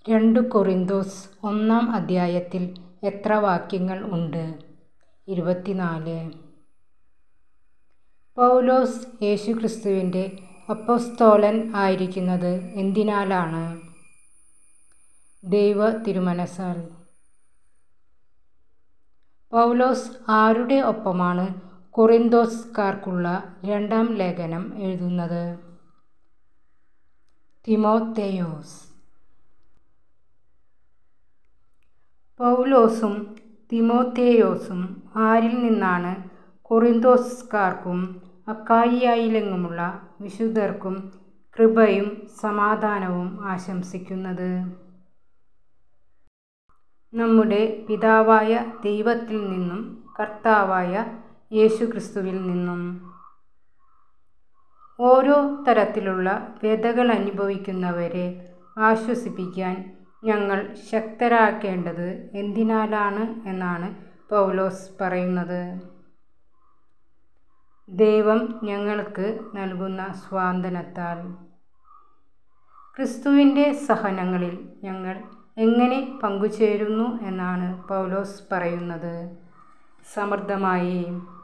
രണ്ട് കൊറിന്തോസ് ഒന്നാം അദ്ധ്യായത്തിൽ എത്ര വാക്യങ്ങൾ ഉണ്ട് ഇരുപത്തിനാല് പൗലോസ് യേശുക്രിസ്തുവിൻ്റെ അപ്പൊസ്തോലൻ ആയിരിക്കുന്നത് എന്തിനാലാണ് ദൈവ തിരുമനസ്സാൽ പൗലോസ് ആരുടെ ഒപ്പമാണ് കൊറിന്തോസ്കാർക്കുള്ള രണ്ടാം ലേഖനം എഴുതുന്നത് തിമോത്തേയോസ് പൗലോസും തിമോത്തേയോസും ആരിൽ നിന്നാണ് കൊറിന്തോസ്കാർക്കും അക്കായിയായിലെങ്ങുമുള്ള വിശുദ്ധർക്കും കൃപയും സമാധാനവും ആശംസിക്കുന്നത് നമ്മുടെ പിതാവായ ദൈവത്തിൽ നിന്നും കർത്താവായ യേശുക്രിസ്തുവിൽ നിന്നും ഓരോ തരത്തിലുള്ള വ്യതകൾ അനുഭവിക്കുന്നവരെ ആശ്വസിപ്പിക്കാൻ ഞങ്ങൾ ശക്തരാക്കേണ്ടത് എന്തിനാലാണ് എന്നാണ് പൗലോസ് പറയുന്നത് ദൈവം ഞങ്ങൾക്ക് നൽകുന്ന സ്വാന്തനത്താൽ ക്രിസ്തുവിൻ്റെ സഹനങ്ങളിൽ ഞങ്ങൾ എങ്ങനെ പങ്കുചേരുന്നു എന്നാണ് പൗലോസ് പറയുന്നത് സമൃദ്ധമായി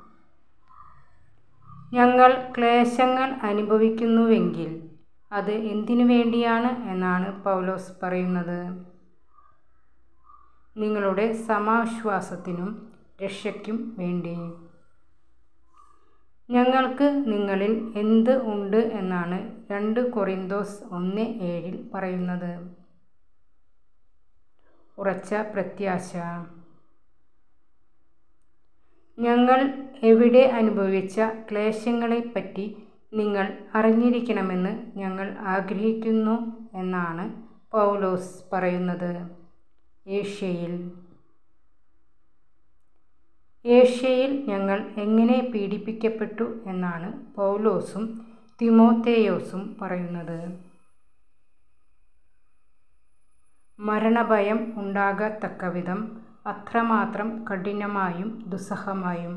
ഞങ്ങൾ ക്ലേശങ്ങൾ അനുഭവിക്കുന്നുവെങ്കിൽ അത് എന്തിനു വേണ്ടിയാണ് എന്നാണ് പൗലോസ് പറയുന്നത് നിങ്ങളുടെ സമാശ്വാസത്തിനും രക്ഷയ്ക്കും വേണ്ടി ഞങ്ങൾക്ക് നിങ്ങളിൽ എന്ത് ഉണ്ട് എന്നാണ് രണ്ട് കൊറിന്തോസ് ഒന്ന് ഏഴിൽ പറയുന്നത് ഉറച്ച പ്രത്യാശ ഞങ്ങൾ എവിടെ അനുഭവിച്ച ക്ലേശങ്ങളെപ്പറ്റി നിങ്ങൾ അറിഞ്ഞിരിക്കണമെന്ന് ഞങ്ങൾ ആഗ്രഹിക്കുന്നു എന്നാണ് പൗലോസ് പറയുന്നത് ഏഷ്യയിൽ ഏഷ്യയിൽ ഞങ്ങൾ എങ്ങനെ പീഡിപ്പിക്കപ്പെട്ടു എന്നാണ് പൗലോസും തിമോത്തേയോസും പറയുന്നത് മരണഭയം ഉണ്ടാകത്തക്കവിധം അത്രമാത്രം കഠിനമായും ദുസ്സഹമായും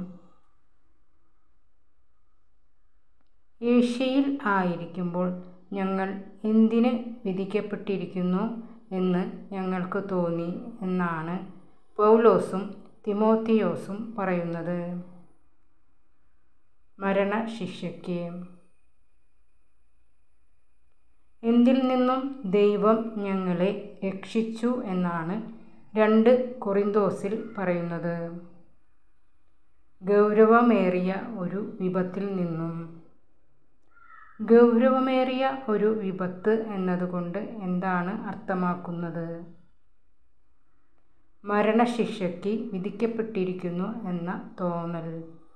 ഏഷ്യയിൽ ആയിരിക്കുമ്പോൾ ഞങ്ങൾ എന്തിന് വിധിക്കപ്പെട്ടിരിക്കുന്നു എന്ന് ഞങ്ങൾക്ക് തോന്നി എന്നാണ് പൗലോസും തിമോത്തിയോസും പറയുന്നത് മരണശിക്ഷയ്ക്ക് എന്തിൽ നിന്നും ദൈവം ഞങ്ങളെ രക്ഷിച്ചു എന്നാണ് രണ്ട് കൊറിന്തോസിൽ പറയുന്നത് ഗൗരവമേറിയ ഒരു വിപത്തിൽ നിന്നും ഗൗരവമേറിയ ഒരു വിപത്ത് എന്നതുകൊണ്ട് എന്താണ് അർത്ഥമാക്കുന്നത് മരണശിക്ഷയ്ക്ക് വിധിക്കപ്പെട്ടിരിക്കുന്നു എന്ന തോന്നൽ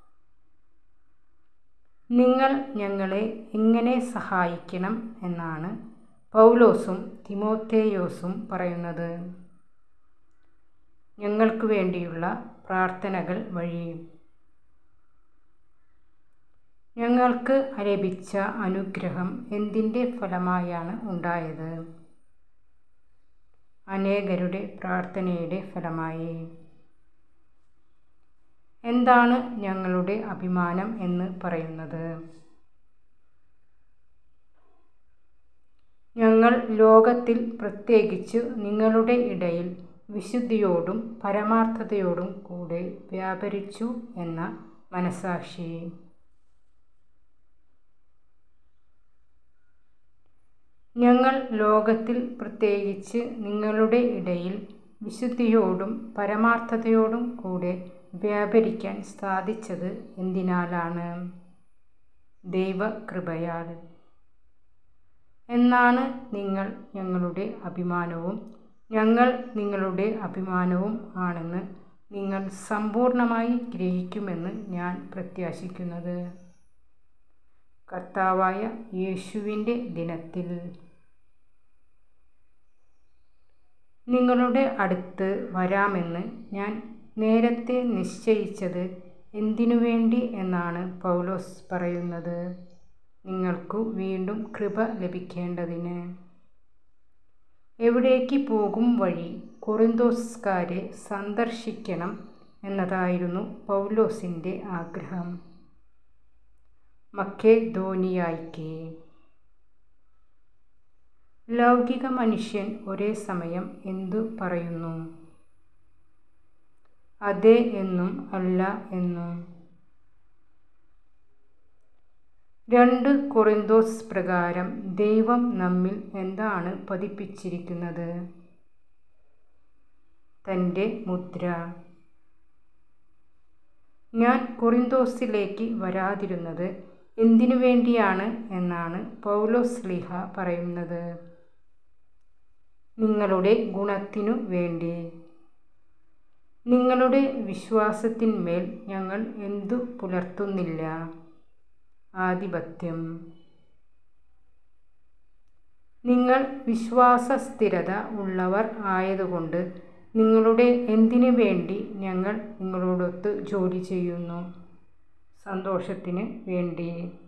നിങ്ങൾ ഞങ്ങളെ എങ്ങനെ സഹായിക്കണം എന്നാണ് പൗലോസും തിമോത്തേയോസും പറയുന്നത് ഞങ്ങൾക്ക് വേണ്ടിയുള്ള പ്രാർത്ഥനകൾ വഴി ഞങ്ങൾക്ക് ലഭിച്ച അനുഗ്രഹം എന്തിൻ്റെ ഫലമായാണ് ഉണ്ടായത് അനേകരുടെ പ്രാർത്ഥനയുടെ ഫലമായി എന്താണ് ഞങ്ങളുടെ അഭിമാനം എന്ന് പറയുന്നത് ഞങ്ങൾ ലോകത്തിൽ പ്രത്യേകിച്ച് നിങ്ങളുടെ ഇടയിൽ വിശുദ്ധിയോടും പരമാർത്ഥതയോടും കൂടെ വ്യാപരിച്ചു എന്ന മനസാക്ഷി ഞങ്ങൾ ലോകത്തിൽ പ്രത്യേകിച്ച് നിങ്ങളുടെ ഇടയിൽ വിശുദ്ധിയോടും പരമാർത്ഥതയോടും കൂടെ വ്യാപരിക്കാൻ സാധിച്ചത് എന്തിനാലാണ് ദൈവകൃപയാൽ എന്നാണ് നിങ്ങൾ ഞങ്ങളുടെ അഭിമാനവും ഞങ്ങൾ നിങ്ങളുടെ അഭിമാനവും ആണെന്ന് നിങ്ങൾ സമ്പൂർണമായി ഗ്രഹിക്കുമെന്ന് ഞാൻ പ്രത്യാശിക്കുന്നത് കർത്താവായ യേശുവിൻ്റെ ദിനത്തിൽ നിങ്ങളുടെ അടുത്ത് വരാമെന്ന് ഞാൻ നേരത്തെ നിശ്ചയിച്ചത് എന്തിനു വേണ്ടി എന്നാണ് പൗലോസ് പറയുന്നത് നിങ്ങൾക്കു വീണ്ടും കൃപ ലഭിക്കേണ്ടതിന് എവിടേക്ക് പോകും വഴി കൊറിന്തോസ്കാരെ സന്ദർശിക്കണം എന്നതായിരുന്നു പൗലോസിൻ്റെ ആഗ്രഹം മക്കേദോനിയായ്ക്ക് ലൗകിക മനുഷ്യൻ ഒരേ സമയം എന്തു പറയുന്നു അതെ എന്നും അല്ല എന്നും രണ്ട് കൊറിന്തോസ് പ്രകാരം ദൈവം നമ്മിൽ എന്താണ് പതിപ്പിച്ചിരിക്കുന്നത് തൻ്റെ മുദ്ര ഞാൻ കൊറിന്തോസിലേക്ക് വരാതിരുന്നത് എന്തിനു വേണ്ടിയാണ് എന്നാണ് പൗലോസ് ലീഹ പറയുന്നത് നിങ്ങളുടെ ഗുണത്തിനു വേണ്ടി നിങ്ങളുടെ വിശ്വാസത്തിന്മേൽ ഞങ്ങൾ എന്തു പുലർത്തുന്നില്ല ആധിപത്യം നിങ്ങൾ വിശ്വാസസ്ഥിരത ഉള്ളവർ ആയതുകൊണ്ട് നിങ്ങളുടെ എന്തിനു വേണ്ടി ഞങ്ങൾ നിങ്ങളോടൊത്ത് ജോലി ചെയ്യുന്നു സന്തോഷത്തിന് വേണ്ടി